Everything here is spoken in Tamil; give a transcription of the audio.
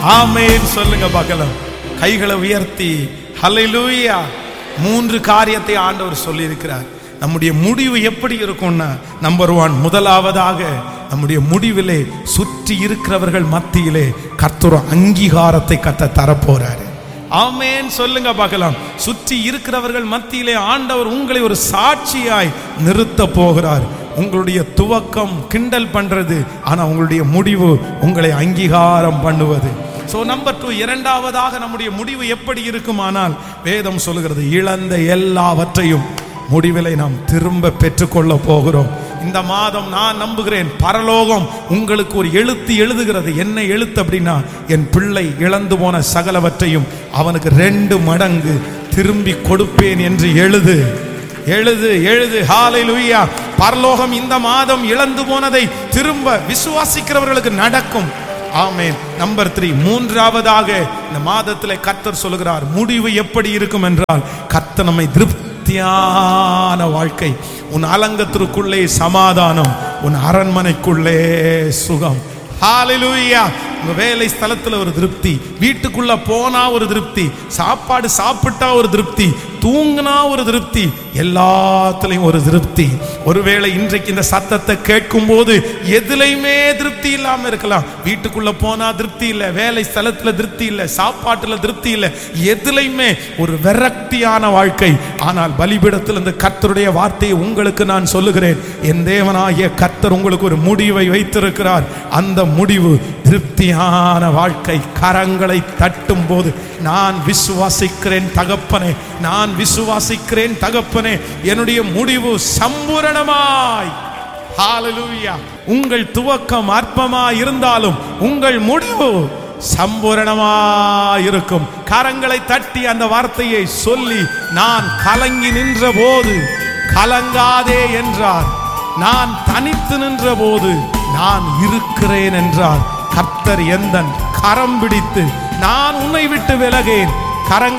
ஆமென் சொல்லுங்க பார்க்கலாம் கைகளை உயர்த்தி ஹalleluya மூன்று காரியத்தை ஆண்டவர் சொல்லியிருக்கிறார் நம்முடைய முடிவு எப்படி இருக்கும்னா நம்பர் ஒன் முதலாவதாக நம்முடைய முடிவிலே சுற்றி இருக்கிறவர்கள் மத்தியிலே கர்த்தர் அங்கீகாரத்தை கத்த தரப்போறாரு ஆமென் சொல்லுங்க பார்க்கலாம் சுற்றி இருக்கிறவர்கள் மத்தியிலே ஆண்டவர் உங்களை ஒரு சாட்சியாய் நிறுத்த போகிறார் உங்களுடைய துவக்கம் கிண்டல் பண்றது ஆனா உங்களுடைய முடிவு உங்களை அங்கீகாரம் பண்ணுவது சோ நம்பர் டூ இரண்டாவதாக நம்முடைய முடிவு எப்படி இருக்குமானால் வேதம் சொல்லுகிறது இழந்த எல்லாவற்றையும் முடிவிலை நாம் திரும்ப பெற்றுக்கொள்ள போகிறோம் இந்த மாதம் நான் நம்புகிறேன் பரலோகம் உங்களுக்கு ஒரு எழுத்து எழுதுகிறது என்ன எழுத்து அப்படின்னா என் பிள்ளை இழந்து போன சகலவற்றையும் அவனுக்கு ரெண்டு மடங்கு திரும்பி கொடுப்பேன் என்று எழுது எழுது எழுது ஹalleluya பரலோகம் இந்த மாதம் இழந்து போனதை திரும்ப விசுவாசிக்கிறவர்களுக்கு நடக்கும் ஆமென் நம்பர் த்ரீ மூன்றாவதாக இந்த மாதத்தில் கர்த்தர் சொல்லுகிறார் முடிவு எப்படி இருக்கும் என்றால் கர்த்தர் நம்மை திருப்தியான வாழ்க்கை உன் அலங்கத்திற்குள்ளே சமாதானம் உன் அரண்மனைக்குள்ளே சுகம் ஹalleluya உங்க வேலை ஸ்தலத்துல ஒரு திருப்தி வீட்டுக்குள்ள போனா ஒரு திருப்தி சாப்பாடு சாப்பிட்டா ஒரு திருப்தி தூங்கினா ஒரு திருப்தி எல்லாத்துலயும் ஒரு திருப்தி ஒருவேளை இன்றைக்கு இந்த சத்தத்தை கேட்கும் போது எதுலையுமே திருப்தி இல்லாம இருக்கலாம் வீட்டுக்குள்ள போனா திருப்தி இல்லை வேலை ஸ்தலத்துல திருப்தி இல்லை சாப்பாட்டுல திருப்தி இல்லை எதுலையுமே ஒரு விரக்தியான வாழ்க்கை ஆனால் பலிபீடத்தில் இந்த கர்த்தருடைய வார்த்தையை உங்களுக்கு நான் சொல்லுகிறேன் என் தேவனாகிய கர்த்தர் உங்களுக்கு ஒரு முடிவை வைத்திருக்கிறார் அந்த முடிவு திருப்தியான வாழ்க்கை கரங்களை தட்டும் போது நான் விசுவாசிக்கிறேன் தகப்பனே நான் விசுவாசிக்கிறேன் தகப்பனே என்னுடைய முடிவு சம்பூரணமாய் ஹalleluya உங்கள் துவக்கம் அற்பமாய் இருந்தாலும் உங்கள் முடிவு சம்பூரணமாய் இருக்கும் கரங்களை தட்டி அந்த வார்த்தையை சொல்லி நான் கலங்கி நின்ற போது கலங்காதே என்றார் நான் தனித்து நின்ற போது நான் இருக்கிறேன் என்றார் கர்த்தர் எந்தன் கரம் பிடித்து நான் உன்னை விட்டு விலகேன் கரங்கள்